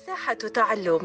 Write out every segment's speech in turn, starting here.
مساحة تعلم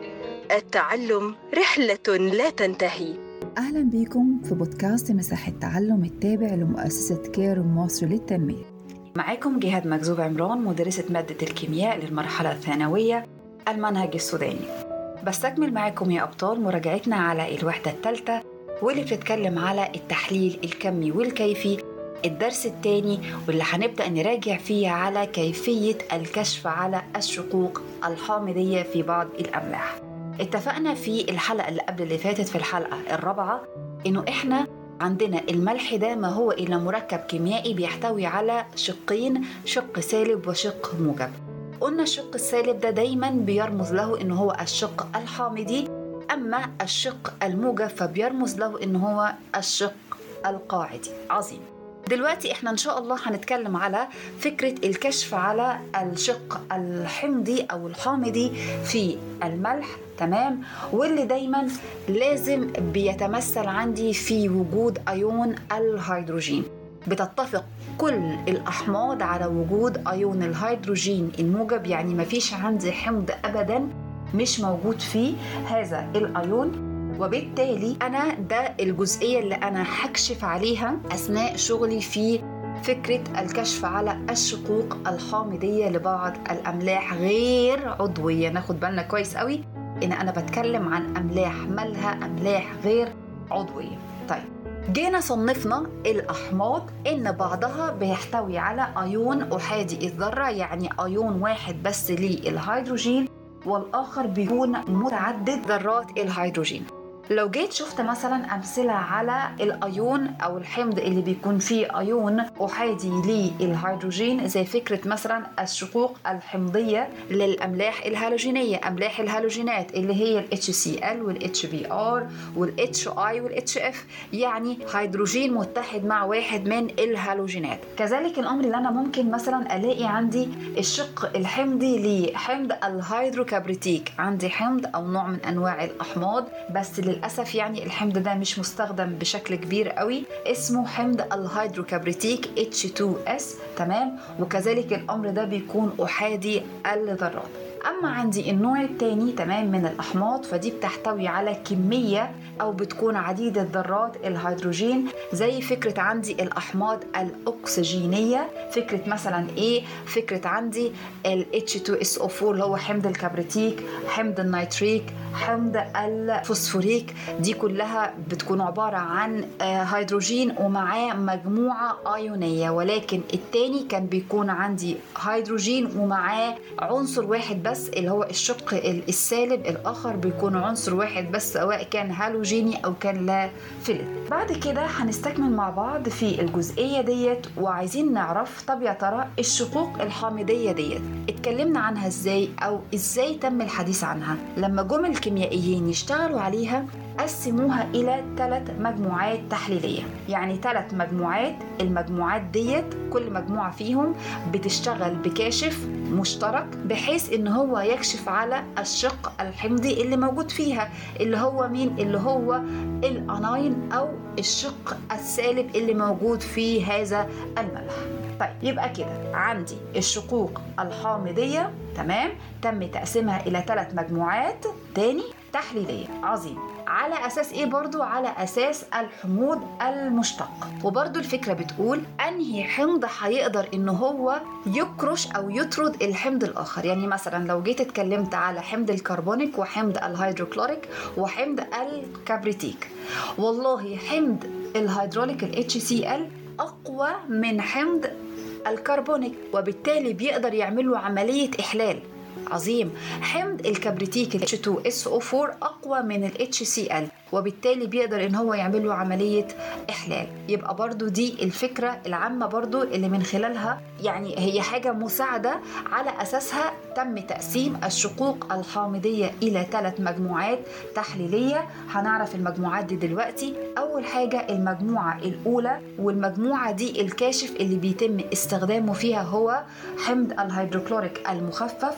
التعلم رحلة لا تنتهي أهلا بكم في بودكاست مساحة تعلم التابع لمؤسسة كير مصر للتنمية معاكم جهاد مكذوب عمران مدرسة مادة الكيمياء للمرحلة الثانوية المنهج السوداني بستكمل معاكم يا أبطال مراجعتنا على الوحدة الثالثة واللي بتتكلم على التحليل الكمي والكيفي الدرس الثاني واللي هنبدأ نراجع فيه على كيفية الكشف على الشقوق الحامضية في بعض الأملاح اتفقنا في الحلقة اللي قبل اللي فاتت في الحلقة الرابعة إنه إحنا عندنا الملح ده ما هو إلا مركب كيميائي بيحتوي على شقين شق سالب وشق موجب قلنا الشق السالب ده دايما بيرمز له إنه هو الشق الحامضي أما الشق الموجب فبيرمز له إنه هو الشق القاعدي عظيم دلوقتي احنا ان شاء الله هنتكلم على فكرة الكشف على الشق الحمضي او الحامضي في الملح تمام واللي دايما لازم بيتمثل عندي في وجود ايون الهيدروجين بتتفق كل الاحماض على وجود ايون الهيدروجين الموجب يعني مفيش عندي حمض ابدا مش موجود فيه هذا الايون وبالتالي انا ده الجزئيه اللي انا هكشف عليها اثناء شغلي في فكره الكشف على الشقوق الحامضيه لبعض الاملاح غير عضويه ناخد بالنا كويس قوي ان انا بتكلم عن املاح مالها املاح غير عضويه طيب جينا صنفنا الأحماض إن بعضها بيحتوي على أيون أحادي الذرة يعني أيون واحد بس للهيدروجين والآخر بيكون متعدد ذرات الهيدروجين لو جيت شفت مثلا أمثلة على الأيون أو الحمض اللي بيكون فيه أيون أحادي للهيدروجين زي فكرة مثلا الشقوق الحمضية للأملاح الهالوجينية أملاح الهالوجينات اللي هي ال HCl وال HBr وال HI وال HF يعني هيدروجين متحد مع واحد من الهالوجينات كذلك الأمر اللي أنا ممكن مثلا ألاقي عندي الشق الحمضي لحمض الهيدروكبريتيك عندي حمض أو نوع من أنواع الأحماض بس للأسف يعني الحمض ده مش مستخدم بشكل كبير قوي اسمه حمض الهيدروكبريتيك H2S تمام وكذلك الأمر ده بيكون أحادي الذرات أما عندي النوع الثاني تمام من الأحماض فدي بتحتوي على كمية أو بتكون عديدة ذرات الهيدروجين زي فكرة عندي الأحماض الأكسجينية فكرة مثلا إيه فكرة عندي ال H2SO4 اللي هو حمض الكبريتيك حمض النيتريك حمض الفوسفوريك دي كلها بتكون عبارة عن هيدروجين ومعاه مجموعة أيونية ولكن التاني كان بيكون عندي هيدروجين ومعاه عنصر واحد بس اللي هو الشق السالب الآخر بيكون عنصر واحد بس سواء كان هالوجيني أو كان لا فلت بعد كده هنستكمل مع بعض في الجزئية ديت وعايزين نعرف طب يا ترى الشقوق الحامضية ديت اتكلمنا عنها ازاي أو ازاي تم الحديث عنها لما جم الكيميائيين يشتغلوا عليها قسموها إلى ثلاث مجموعات تحليلية يعني ثلاث مجموعات المجموعات ديت كل مجموعة فيهم بتشتغل بكاشف مشترك بحيث ان هو يكشف على الشق الحمضي اللي موجود فيها اللي هو مين اللي هو الاناين او الشق السالب اللي موجود في هذا الملح طيب يبقى كده عندي الشقوق الحامضية تمام تم تقسيمها إلى ثلاث مجموعات تاني تحليلية عظيم على أساس إيه برضو على أساس الحموض المشتق وبرضو الفكرة بتقول أنهي حمض هيقدر إن هو يكرش أو يطرد الحمض الآخر يعني مثلا لو جيت اتكلمت على حمض الكربونيك وحمض الهيدروكلوريك وحمض الكبريتيك والله حمض الهيدروليك ال HCl أقوى من حمض الكربونيك وبالتالي بيقدر يعمل له عملية إحلال عظيم حمض الكبريتيك ال H2SO4 أقوى من ال HCl وبالتالي بيقدر ان هو يعمل له عمليه احلال يبقى برضو دي الفكره العامه برضو اللي من خلالها يعني هي حاجه مساعده على اساسها تم تقسيم الشقوق الحامضيه الى ثلاث مجموعات تحليليه هنعرف المجموعات دي دلوقتي اول حاجه المجموعه الاولى والمجموعه دي الكاشف اللي بيتم استخدامه فيها هو حمض الهيدروكلوريك المخفف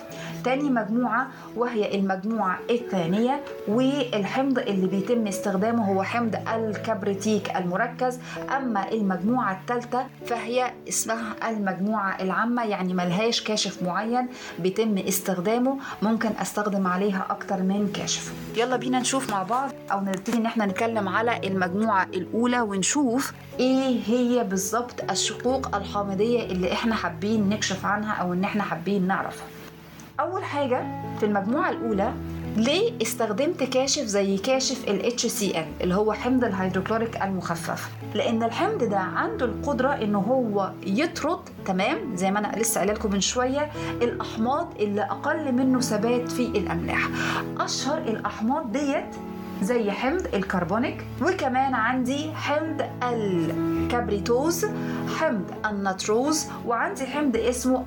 تاني مجموعة وهي المجموعة الثانية والحمض اللي بيتم استخدامه هو حمض الكبريتيك المركز أما المجموعة الثالثة فهي اسمها المجموعة العامة يعني ملهاش كاشف معين بيتم استخدامه ممكن استخدم عليها أكتر من كاشف يلا بينا نشوف مع بعض أو نبتدي إن احنا نتكلم على المجموعة الأولى ونشوف إيه هي بالظبط الشقوق الحامضية اللي احنا حابين نكشف عنها أو إن احنا حابين نعرفها أول حاجة في المجموعة الأولى ليه استخدمت كاشف زي كاشف ال HCl اللي هو حمض الهيدروكلوريك المخفف لأن الحمض ده عنده القدرة إن هو يطرد تمام زي ما أنا لسه قايله لكم من شوية الأحماض اللي أقل منه ثبات في الأملاح أشهر الأحماض ديت زي حمض الكربونيك وكمان عندي حمض الكبريتوز حمض النتروز وعندي حمض اسمه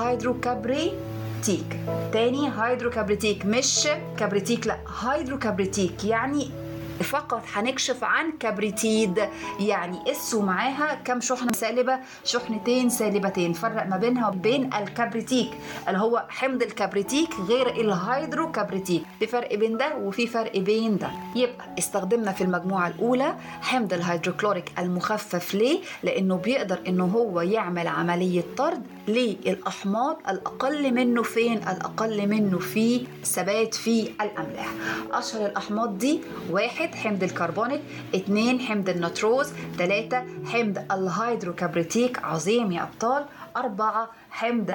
الهيدروكبريتيك تاني هيدروكبريتيك مش كبريتيك لا هيدروكبريتيك يعني فقط هنكشف عن كبريتيد يعني اس ومعاها كم شحنه سالبه شحنتين سالبتين فرق ما بينها وبين الكبريتيك اللي هو حمض الكبريتيك غير الهيدروكبريتيك في فرق بين ده وفي فرق بين ده يبقى استخدمنا في المجموعه الاولى حمض الهيدروكلوريك المخفف ليه لانه بيقدر انه هو يعمل عمليه طرد للاحماض الاقل منه فين الاقل منه في ثبات في الاملاح اشهر الاحماض دي واحد واحد حمض الكربونيك اثنين حمض النتروز ثلاثة حمض الهيدروكبريتيك عظيم يا أبطال أربعة حمض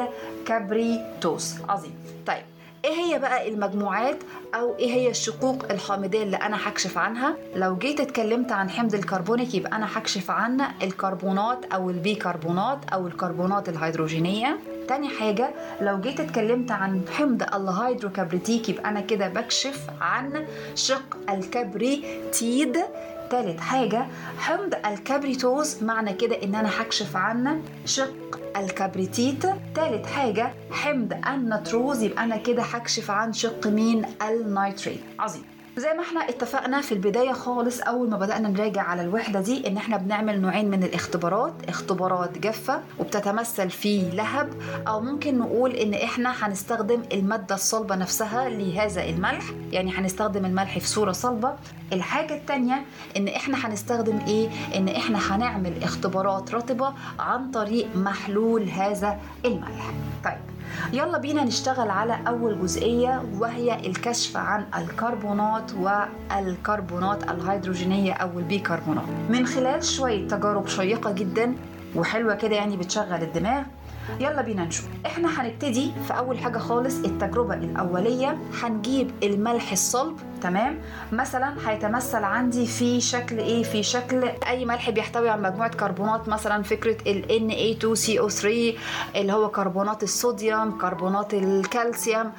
الكبريتوز عظيم طيب ايه هي بقى المجموعات او ايه هي الشقوق الحامضيه اللي انا هكشف عنها لو جيت اتكلمت عن حمض الكربونيك يبقى انا هكشف عن الكربونات او البيكربونات او الكربونات الهيدروجينيه تاني حاجة لو جيت اتكلمت عن حمض الهيدروكبريتيك يبقى أنا كده بكشف عن شق الكبريتيد تالت حاجة حمض الكبريتوز معنى كده إن أنا هكشف عن شق الكبريتيت تالت حاجة حمض النتروز يبقى أنا كده هكشف عن شق مين النيتريت عظيم زي ما احنا اتفقنا في البدايه خالص اول ما بدانا نراجع على الوحده دي ان احنا بنعمل نوعين من الاختبارات اختبارات جافه وبتتمثل في لهب او ممكن نقول ان احنا هنستخدم الماده الصلبه نفسها لهذا الملح يعني هنستخدم الملح في صوره صلبه الحاجه الثانيه ان احنا هنستخدم ايه ان احنا هنعمل اختبارات رطبه عن طريق محلول هذا الملح طيب يلا بينا نشتغل على أول جزئية وهي الكشف عن الكربونات والكربونات الهيدروجينية أو البيكربونات من خلال شوية تجارب شيقة جدا وحلوة كده يعني بتشغل الدماغ يلا بينا نشوف احنا هنبتدي في اول حاجه خالص التجربه الاوليه هنجيب الملح الصلب تمام مثلا هيتمثل عندي في شكل ايه في شكل اي ملح بيحتوي على مجموعه كربونات مثلا فكره ال Na2CO3 اللي هو كربونات الصوديوم كربونات الكالسيوم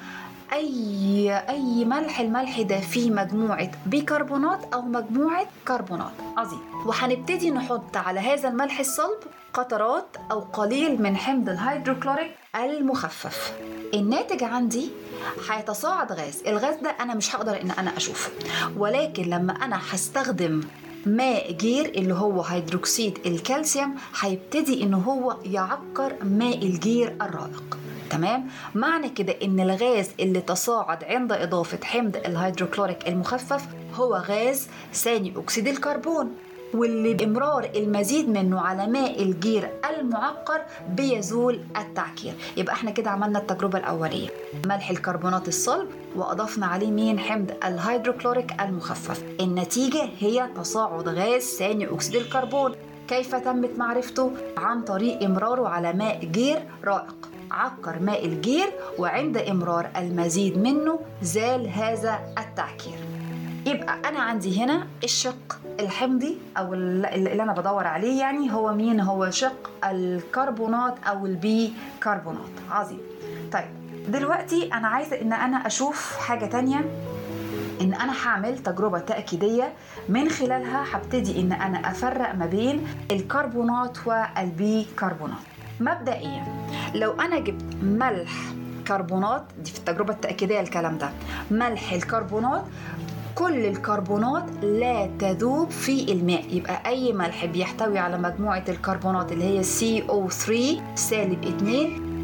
اي اي ملح الملح ده فيه مجموعه بيكربونات او مجموعه كربونات عظيم وهنبتدي نحط على هذا الملح الصلب قطرات او قليل من حمض الهيدروكلوريك المخفف الناتج عندي هيتصاعد غاز الغاز ده انا مش هقدر ان انا اشوفه ولكن لما انا هستخدم ماء جير اللي هو هيدروكسيد الكالسيوم هيبتدي ان هو يعكر ماء الجير الرائق تمام معنى كده ان الغاز اللي تصاعد عند اضافه حمض الهيدروكلوريك المخفف هو غاز ثاني اكسيد الكربون واللي بإمرار المزيد منه على ماء الجير المعقر بيزول التعكير يبقى احنا كده عملنا التجربة الأولية ملح الكربونات الصلب وأضفنا عليه مين حمض الهيدروكلوريك المخفف النتيجة هي تصاعد غاز ثاني أكسيد الكربون كيف تمت معرفته؟ عن طريق إمراره على ماء جير رائق عكر ماء الجير وعند إمرار المزيد منه زال هذا التعكير يبقى انا عندي هنا الشق الحمضي او اللي انا بدور عليه يعني هو مين هو شق الكربونات او البي كربونات عظيم طيب دلوقتي انا عايزه ان انا اشوف حاجه تانية ان انا هعمل تجربه تاكيديه من خلالها هبتدي ان انا افرق ما بين الكربونات والبي كربونات مبدئيا لو انا جبت ملح كربونات دي في التجربه التاكيديه الكلام ده ملح الكربونات كل الكربونات لا تذوب في الماء يبقى أي ملح بيحتوي على مجموعة الكربونات اللي هي CO3 سالب 2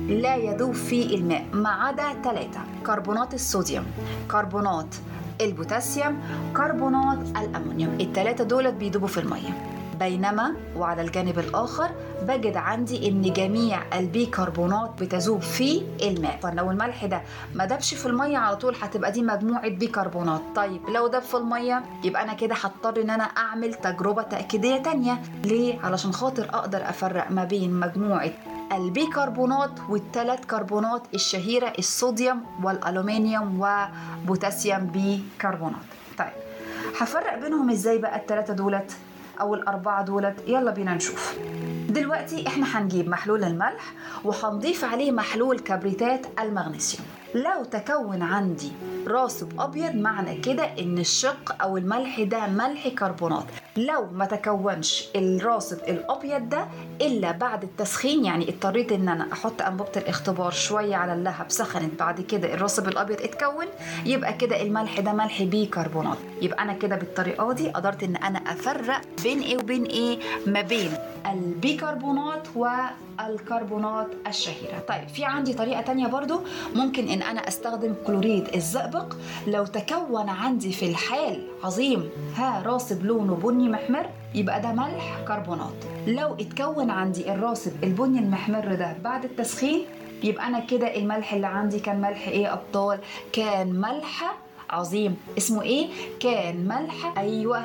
لا يذوب في الماء ما عدا ثلاثة كربونات الصوديوم كربونات البوتاسيوم كربونات الأمونيوم الثلاثة دول بيدوبوا في المية بينما وعلى الجانب الآخر بجد عندي إن جميع البيكربونات بتذوب في الماء فلو الملح ده ما دبش في المية على طول هتبقى دي مجموعة بيكربونات طيب لو دب في المية يبقى أنا كده هضطر إن أنا أعمل تجربة تأكيدية تانية ليه؟ علشان خاطر أقدر أفرق ما بين مجموعة البيكربونات والثلاث كربونات الشهيرة الصوديوم والألومنيوم وبوتاسيوم بيكربونات طيب هفرق بينهم ازاي بقى الثلاثة دولت او الاربعه دولت يلا بينا نشوف دلوقتي احنا هنجيب محلول الملح وهنضيف عليه محلول كبريتات المغنيسيوم لو تكون عندي راسب ابيض معنى كده ان الشق او الملح ده ملح كربونات لو ما تكونش الراسب الابيض ده الا بعد التسخين يعني اضطريت ان انا احط انبوبه الاختبار شويه على اللهب سخنت بعد كده الراسب الابيض اتكون يبقى كده الملح ده ملح بيكربونات يبقى انا كده بالطريقه دي قدرت ان انا افرق بين ايه وبين ايه ما بين البيكربونات والكربونات الشهيرة طيب في عندي طريقة تانية برضو ممكن ان انا استخدم كلوريد الزئبق لو تكون عندي في الحال عظيم ها راسب لونه بني محمر يبقى ده ملح كربونات لو اتكون عندي الراسب البني المحمر ده بعد التسخين يبقى انا كده الملح اللي عندي كان ملح ايه ابطال كان ملح عظيم اسمه ايه كان ملح ايوه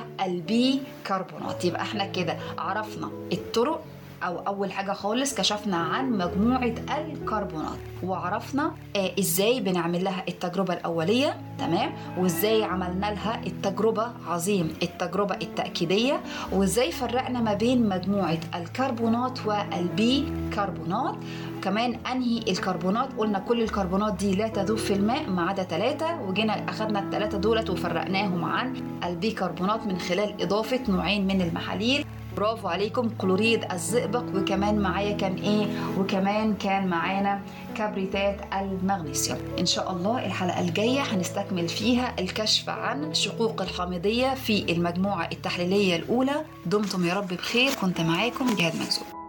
البيكربونات يبقى احنا كده عرفنا الطرق او اول حاجه خالص كشفنا عن مجموعه الكربونات وعرفنا آه ازاي بنعمل لها التجربه الاوليه تمام وازاي عملنا لها التجربه عظيم التجربه التاكيديه وازاي فرقنا ما بين مجموعه الكربونات والبيكربونات كمان انهي الكربونات قلنا كل الكربونات دي لا تذوب في الماء ما عدا ثلاثه وجينا اخذنا الثلاثه دولت وفرقناهم عن البيكربونات من خلال اضافه نوعين من المحاليل برافو عليكم كلوريد الزئبق وكمان معايا كان ايه وكمان كان معانا كبريتات المغنيسيوم ان شاء الله الحلقه الجايه هنستكمل فيها الكشف عن شقوق الحامضيه في المجموعه التحليليه الاولى دمتم يا رب بخير كنت معاكم جهاد منزول